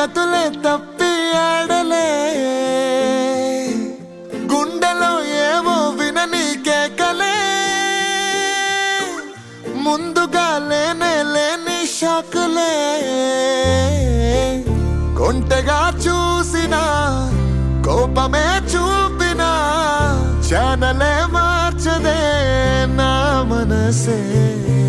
గతులే తప్పి ఆడలే గుండెలో ఏవో వినని కేకలే ముందుగా లేనే లేని షాకులే కొంటగా చూసిన కోపమే చూపిన ఛానలే మార్చదే నా మనసే